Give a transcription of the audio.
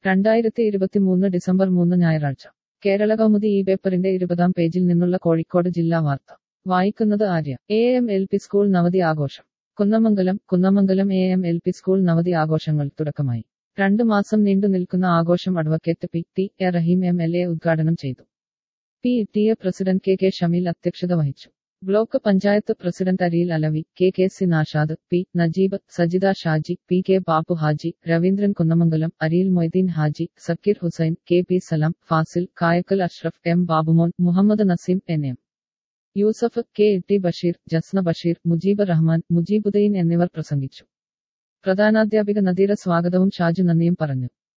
രണ്ടായിരത്തി ഇരുപത്തിമൂന്ന് ഡിസംബർ മൂന്ന് ഞായറാഴ്ച കേരള കൗമുദി ഈ പേപ്പറിന്റെ ഇരുപതാം പേജിൽ നിന്നുള്ള കോഴിക്കോട് ജില്ലാ വാർത്ത വായിക്കുന്നത് Arya A M L P school നവതി ആഘോഷം Kunnamangalam Kunnamangalam A M L P school നവതി ആഘോഷങ്ങൾ തുടക്കമായി രണ്ടു മാസം നീണ്ടു നിൽക്കുന്ന ആഘോഷം advocate P T A Raheem M L A ഉദ്ഘാടനം ചെയ്തു P T A president K K Shameel അധ്യക്ഷത വഹിച്ചു block panchayat president Ariyil Alavi K K C Nashad P Najeeb Sajida Shaji P K Bappu Haji Raveendran Kunnamangalam Ariyil Moideen Haji Sakkir Hussain K P Salam Fasil Kayakkal Ashraf M Babumon Muhammad Naseem N M Yusuf K T Basheer Jasna Basheer Mujeeb Rahman Mujeebuddin എന്നിവർ പ്രസംഗിച്ചു പ്രധാനാധ്യാപിക നദീറ സ്വാഗതവും ഷാജു നന്ദിയും പറഞ്ഞു